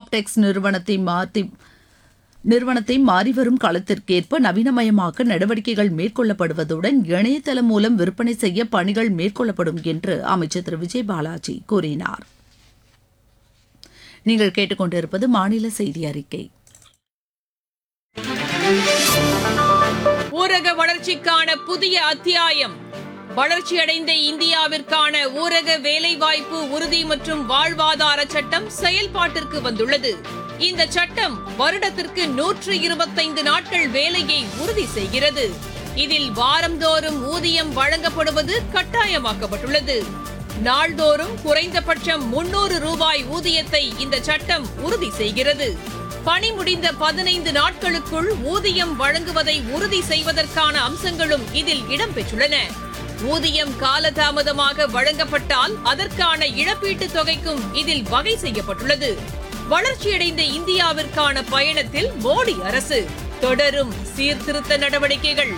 ஆப்டெக்ஸ் நிறுவனத்தை மாற்றி நிறுவனத்தை மாறிவரும் காலத்திற்கேற்ப நவீனமயமாக்க நடவடிக்கைகள் மேற்கொள்ளப்படுவதுடன் இணையதளம் மூலம் விற்பனை செய்ய பணிகள் மேற்கொள்ளப்படும் என்று அமைச்சர் திரு விஜய் பாலாஜி கூறினார் நீங்கள் கேட்டுக்கொண்டிருப்பது மாநில செய்தி அறிக்கை ஊரக வளர்ச்சிக்கான புதிய அத்தியாயம் வளர்ச்சியடைந்த இந்தியாவிற்கான ஊரக வேலைவாய்ப்பு உறுதி மற்றும் வாழ்வாதார சட்டம் செயல்பாட்டிற்கு வந்துள்ளது இந்த சட்டம் வருடத்திற்கு நூற்று இருபத்தைந்து நாட்கள் வேலையை உறுதி செய்கிறது இதில் வாரந்தோறும் ஊதியம் வழங்கப்படுவது கட்டாயமாக்கப்பட்டுள்ளது நாள்தோறும் குறைந்தபட்சம் முன்னூறு ரூபாய் ஊதியத்தை இந்த சட்டம் உறுதி செய்கிறது பணி முடிந்த பதினைந்து நாட்களுக்குள் ஊதியம் வழங்குவதை உறுதி செய்வதற்கான அம்சங்களும் இதில் இடம்பெற்றுள்ளன ஊதியம் காலதாமதமாக வழங்கப்பட்டால் அதற்கான இழப்பீட்டுத் தொகைக்கும் இதில் வகை செய்யப்பட்டுள்ளது வளர்ச்சியடைந்த இந்தியாவிற்கான பயணத்தில் மோடி அரசு தொடரும் சீர்திருத்த நடவடிக்கைகள்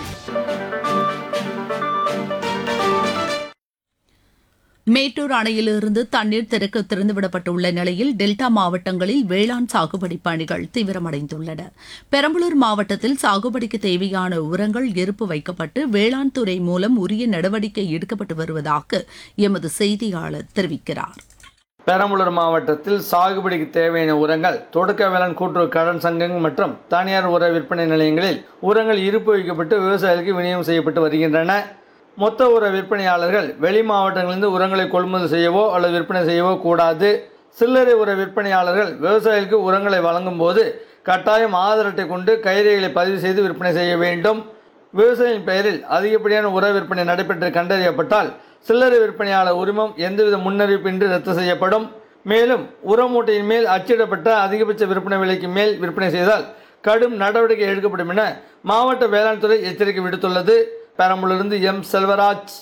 மேட்டூர் அணையிலிருந்து தண்ணீர் திறக்க திறந்துவிடப்பட்டுள்ள நிலையில் டெல்டா மாவட்டங்களில் வேளாண் சாகுபடி பணிகள் தீவிரமடைந்துள்ளன பெரம்பலூர் மாவட்டத்தில் சாகுபடிக்கு தேவையான உரங்கள் இருப்பு வைக்கப்பட்டு வேளாண் துறை மூலம் உரிய நடவடிக்கை எடுக்கப்பட்டு வருவதாக எமது செய்தியாளர் தெரிவிக்கிறார் பெரம்பலூர் மாவட்டத்தில் சாகுபடிக்கு தேவையான உரங்கள் தொடக்க வேளாண் கூட்டுறவு கடன் சங்கங்கள் மற்றும் தனியார் உர விற்பனை நிலையங்களில் உரங்கள் இருப்பு வைக்கப்பட்டு விவசாயிகளுக்கு விநியோகம் செய்யப்பட்டு வருகின்றன மொத்த உர விற்பனையாளர்கள் வெளி மாவட்டங்களிலிருந்து உரங்களை கொள்முதல் செய்யவோ அல்லது விற்பனை செய்யவோ கூடாது சில்லறை உர விற்பனையாளர்கள் விவசாயிகளுக்கு உரங்களை வழங்கும் போது கட்டாயம் ஆதார் அட்டை கொண்டு கைரேகைகளை பதிவு செய்து விற்பனை செய்ய வேண்டும் விவசாயியின் பெயரில் அதிகப்படியான உர விற்பனை நடைபெற்று கண்டறியப்பட்டால் சில்லறை விற்பனையாளர் உரிமம் எந்தவித முன்னறிவிப்பின்றி ரத்து செய்யப்படும் மேலும் உர மூட்டையின் மேல் அச்சிடப்பட்ட அதிகபட்ச விற்பனை விலைக்கு மேல் விற்பனை செய்தால் கடும் நடவடிக்கை எடுக்கப்படும் என மாவட்ட வேளாண் துறை எச்சரிக்கை விடுத்துள்ளது பெரம்பலூரிலிருந்து எம் செல்வராஜ்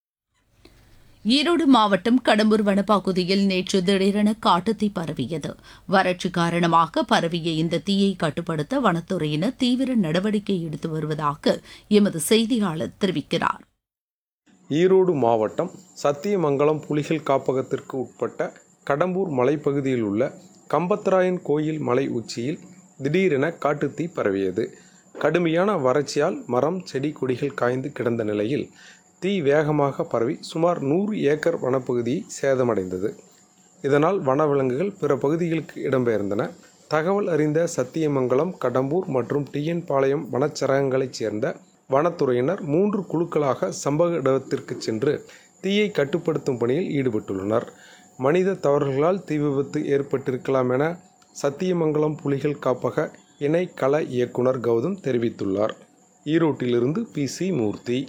ஈரோடு மாவட்டம் கடம்பூர் வனப்பகுதியில் நேற்று திடீரென காட்டுத்தீ பரவியது வறட்சி காரணமாக பரவிய இந்த தீயை கட்டுப்படுத்த வனத்துறையினர் தீவிர நடவடிக்கை எடுத்து வருவதாக எமது செய்தியாளர் தெரிவிக்கிறார் ஈரோடு மாவட்டம் சத்தியமங்கலம் புலிகள் காப்பகத்திற்கு உட்பட்ட கடம்பூர் மலைப்பகுதியில் உள்ள கம்பத்ராயன் கோயில் மலை உச்சியில் திடீரென காட்டுத்தீ பரவியது கடுமையான வறட்சியால் மரம் செடி கொடிகள் காய்ந்து கிடந்த நிலையில் தீ வேகமாக பரவி சுமார் நூறு ஏக்கர் வனப்பகுதியை சேதமடைந்தது இதனால் வனவிலங்குகள் பிற பகுதிகளுக்கு இடம்பெயர்ந்தன தகவல் அறிந்த சத்தியமங்கலம் கடம்பூர் மற்றும் டிஎன் பாளையம் வனச்சரகங்களைச் சேர்ந்த வனத்துறையினர் மூன்று குழுக்களாக சம்பவ இடத்திற்கு சென்று தீயை கட்டுப்படுத்தும் பணியில் ஈடுபட்டுள்ளனர் மனித தவறுகளால் தீ விபத்து ஏற்பட்டிருக்கலாம் என சத்தியமங்கலம் புலிகள் காப்பக இணை கள இயக்குனர் கௌதம் தெரிவித்துள்ளார் ஈரோட்டிலிருந்து பி சி மூர்த்தி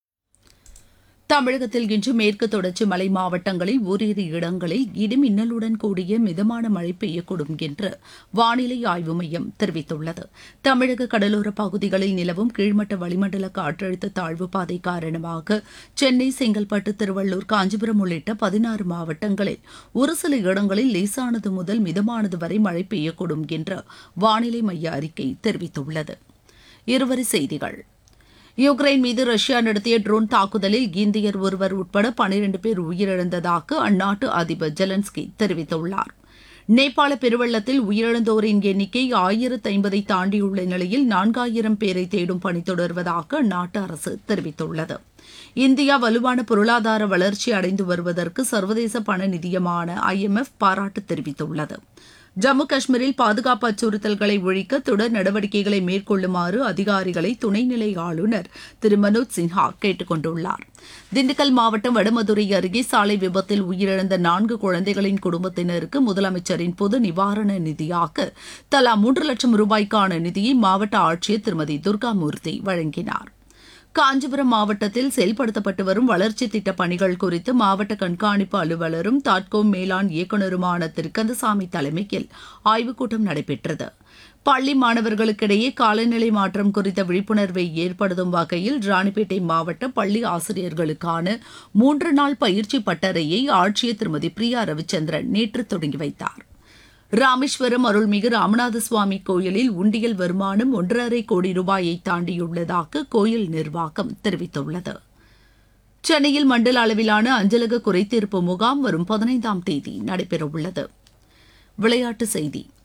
தமிழகத்தில் இன்று மேற்கு தொடர்ச்சி மலை மாவட்டங்களில் ஓரிரு இடங்களில் இடிமின்னலுடன் கூடிய மிதமான மழை பெய்யக்கூடும் என்று வானிலை ஆய்வு மையம் தெரிவித்துள்ளது தமிழக கடலோர பகுதிகளில் நிலவும் கீழ்மட்ட வளிமண்டல காற்றழுத்த தாழ்வு பாதை காரணமாக சென்னை செங்கல்பட்டு திருவள்ளூர் காஞ்சிபுரம் உள்ளிட்ட பதினாறு மாவட்டங்களில் ஒரு சில இடங்களில் லேசானது முதல் மிதமானது வரை மழை பெய்யக்கூடும் என்று வானிலை மைய அறிக்கை தெரிவித்துள்ளது இருவரி செய்திகள் யுக்ரைன் மீது ரஷ்யா நடத்திய ட்ரோன் தாக்குதலில் இந்தியர் ஒருவர் உட்பட பனிரண்டு பேர் உயிரிழந்ததாக அந்நாட்டு அதிபர் ஜெலன்ஸ்கி தெரிவித்துள்ளார் நேபாள பெருவெள்ளத்தில் உயிரிழந்தோரின் எண்ணிக்கை ஆயிரத்து ஐம்பதை தாண்டியுள்ள நிலையில் நான்காயிரம் பேரை தேடும் பணி தொடர்வதாக அந்நாட்டு அரசு தெரிவித்துள்ளது இந்தியா வலுவான பொருளாதார வளர்ச்சி அடைந்து வருவதற்கு சர்வதேச பண நிதியமான ஐஎம்எஃப் பாராட்டு தெரிவித்துள்ளது ஜம்மு காஷ்மீரில் பாதுகாப்பு அச்சுறுத்தல்களை ஒழிக்க தொடர் நடவடிக்கைகளை மேற்கொள்ளுமாறு அதிகாரிகளை துணைநிலை ஆளுநர் திரு மனோஜ் சின்ஹா கேட்டுக் கொண்டுள்ளார் திண்டுக்கல் மாவட்டம் வடமதுரை அருகே சாலை விபத்தில் உயிரிழந்த நான்கு குழந்தைகளின் குடும்பத்தினருக்கு முதலமைச்சரின் பொது நிவாரண நிதியாக தலா மூன்று லட்சம் ரூபாய்க்கான நிதியை மாவட்ட ஆட்சியர் திருமதி துர்காமூர்த்தி வழங்கினார் காஞ்சிபுரம் மாவட்டத்தில் செயல்படுத்தப்பட்டு வரும் வளர்ச்சி திட்டப் பணிகள் குறித்து மாவட்ட கண்காணிப்பு அலுவலரும் தாட்கோம் மேலாண் இயக்குநருமான திரு கந்தசாமி தலைமையில் ஆய்வுக் கூட்டம் நடைபெற்றது பள்ளி மாணவர்களுக்கிடையே காலநிலை மாற்றம் குறித்த விழிப்புணர்வை ஏற்படுத்தும் வகையில் ராணிப்பேட்டை மாவட்ட பள்ளி ஆசிரியர்களுக்கான மூன்று நாள் பயிற்சி பட்டறையை ஆட்சியர் திருமதி பிரியா ரவிச்சந்திரன் நேற்று தொடங்கி வைத்தார் ராமேஸ்வரம் அருள்மிகு ராமநாத சுவாமி கோயிலில் உண்டியல் வருமானம் ஒன்றரை கோடி ரூபாயை தாண்டியுள்ளதாக கோயில் நிர்வாகம் தெரிவித்துள்ளது சென்னையில் மண்டல அளவிலான அஞ்சலக குறைதீர்ப்பு முகாம் வரும் பதினைந்தாம் தேதி நடைபெறவுள்ளது விளையாட்டுச் செய்தி